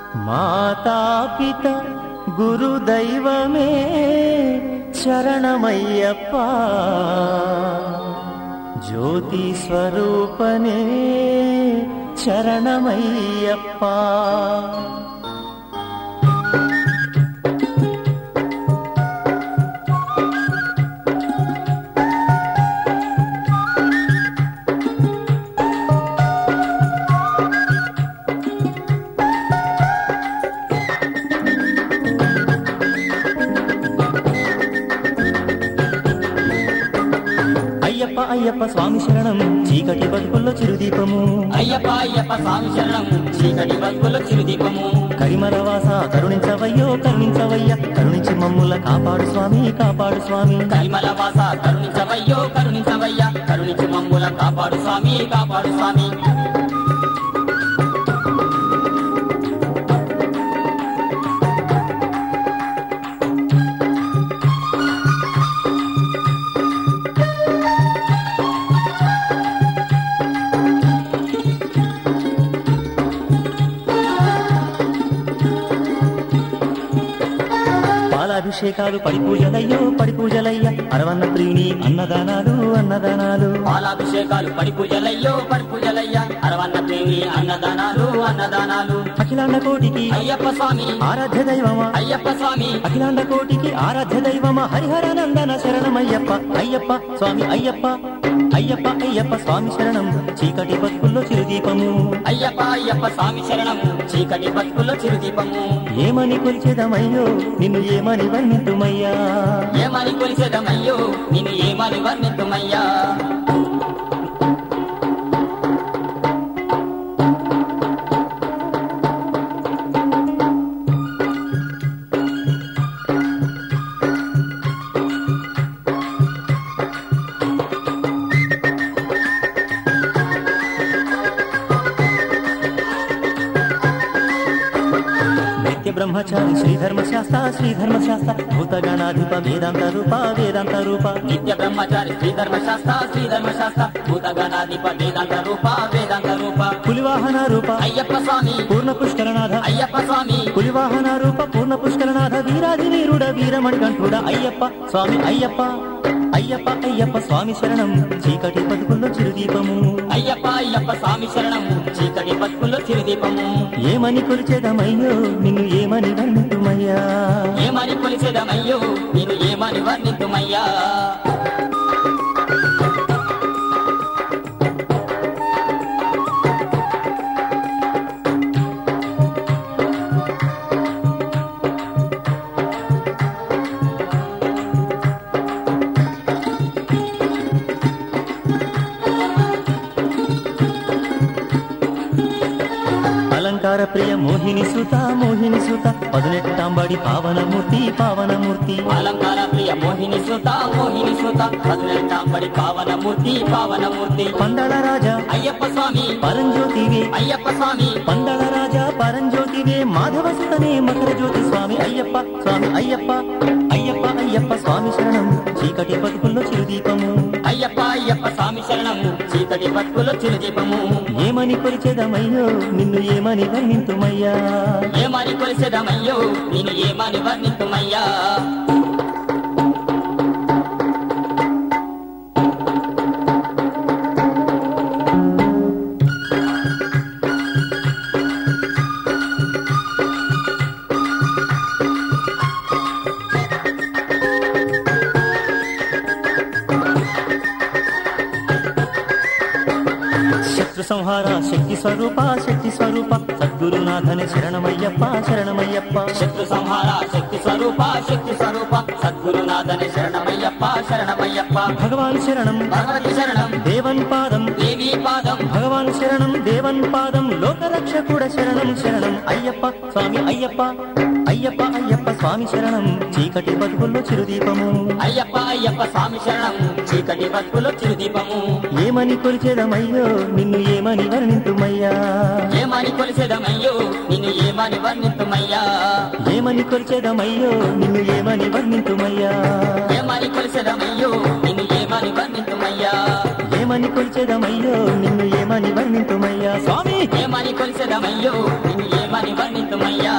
మాతాపిత గురుదైవమే శరణమయ్యప్ప జ్యోతి స్వరూపనే శరణమయ్యప్ప అయ్యప్ప అయ్యప్ప స్వామి శరణం చీకటి బతుకుల్లో చిరుదీపము అయ్యప్ప అయ్యప్ప స్వామి శరణం చీకటి బతుకుల చిరుదీపము కరిమల వాస కరుణించవయ్యో కరుణించవయ్య కరుణించి మమ్ముల కాపాడు స్వామి కాపాడు స్వామి కరిమల వాస కరుణించవయ్యో కరుణించవయ్యా కరుణించి మమ్ముల కాపాడు స్వామి కాపాడు స్వామి పాలాభిషేకాలు పడి పూజలయ్యో పడి పూజలయ్య అరవన్న ప్రియుని అన్నదానాలు అన్నదానాలు పాలాభిషేకాలు పడి పూజలయ్యో పడి పూజలయ్యా అరవన్న ప్రేమి అన్నదానాలు అన్నదానాలు అఖిలాండ కోటికి అయ్యప్ప స్వామి ఆరాధ్య దైవమా అయ్యప్ప స్వామి అఖిలాండ కోటికి ఆరాధ్య దైవమా హరిహరానందన శరణమయ్యప్ప అయ్యప్ప స్వామి అయ్యప్ప అయ్యప్ప అయ్యప్ప స్వామి శరణం చీకటి బతుకుల్లో చిరుదీపము అయ్యప్ప అయ్యప్ప స్వామి శరణం చీకటి బతుకుల చిరుదీపము ఏమని కొలిచేదమయ్యో నిన్ను ఏమని వర్ణితుమయ్యా ఏమని కొలిసేదమయ్యో నిన్ను ఏమని వర్ణితుమయ్యా నిత్య బ్రహ్మచారి శ్రీధర్మ శాస్త్ర శ్రీధర్మ శాస్త్ర భూతగణాధిప వేదాంత రూప వేదాంత రూప నిత్య బ్రహ్మచారి శ్రీధర్మ శాస్త్ర శ్రీధర్మ శాస్త్ర భూతగణాధిప వేదాంత రూప వేదాంత రూప పులివాహన రూప అయ్యప్ప స్వామి పూర్ణ పుష్కరనాథ అయ్యప్ప స్వామి పులివాహన రూప పూర్ణ పుష్కరనాథ వీరాది వీరుడ వీరమణి కంఠుడ అయ్యప్ప స్వామి అయ్యప్ప అయ్యప్ప అయ్యప్ప స్వామి శరణం చీకటి బతుకుల్లో చిరుదీపము అయ్యప్ప అయ్యప్ప స్వామి శరణం చీకటి బతుకుల్లో చిరుదీపము ఏమని కొలిచేదమయ్యో నిన్ను ఏమని వర్ణితుమయ్యా ఏమని కొలిసేదమయ్యో నేను ఏమని వర్ణితుమయ్యా అలంకార ప్రియ మోహిని సుత మోహిని సుత పదునెట్టాంబడి పావనమూర్తి పావనమూర్తి అలంకార ప్రియ మోహిని సుత మోహిని సుత పదునెట్టాంబడి పావనమూర్తి పావనమూర్తి పండల రాజా అయ్యప్ప స్వామి పరంజ్యోతివే అయ్యప్ప స్వామి పండల రాజా పరంజ్యోతివే మాధవ సుతనే మకర జ్యోతి స్వామి అయ్యప్ప స్వామి అయ్యప్ప అయ్యప్ప అయ్యప్ప స్వామి శరణం చీకటి బతుకుల్లో చిరుదీపము అయ్యప్ప అయ్యప్ప స్వామి శరణం చీకటి బతుకుల్లో చిరుదీపము ఏమని కొలిచేదమయ్యో నిన్ను ఏమని వర్ణింతుమయ్యా ఏమని కొలిసేదమయ్యో నేను ఏమని వర్ణితుమయ్యా శత్రు సంహార శక్తి స్వరూప శక్తి స్వరూప సద్గురునాథని శరణమయ్యప్ప శరణమయ్యప్ప శత్రు సంహార శక్తి స్వరూప శక్తి స్వరూప సద్గురునాథని శరణమయ్యప్ప శరణమయ్యప్ప భగవాన్ శరణం భగవతి శరణం దేవన్ పాదం దేవీ పాదం భగవాన్ శరణం దేవన్ పాదం లోకరక్షకుడ శరణం శరణం అయ్యప్ప స్వామి అయ్యప్ప అయ్యప్ప అయ్యప్ప స్వామి శరణం చీకటి బతుకుల్లో చిరుదీపము అయ్యప్ప అయ్యప్ప స్వామి శరణం చీకటి బతుకులో చిరుదీపము ఏమని కొలిచేదమయ్యో నిన్ను ఏమని వర్ణింతుమయ్యా ఏమని కొలిసేదమయ్యో నిన్ను ఏమని వర్ణితుమయ్యా ఏమని కొలిచేదమయ్యో నిన్ను ఏమని వర్ణింతుమయ్యా ఏమని కొలిసేదమయ్యో నిన్ను ఏమని వర్ణితుమయ్యా ఏమని కొలిచేదమయ్యో నిన్ను ఏమని వర్ణింతుమయ్యా స్వామి ఏమని కొలిసేదమయ్యో నిన్ను ఏమని వర్ణితుమయ్యా శరణమయ్యా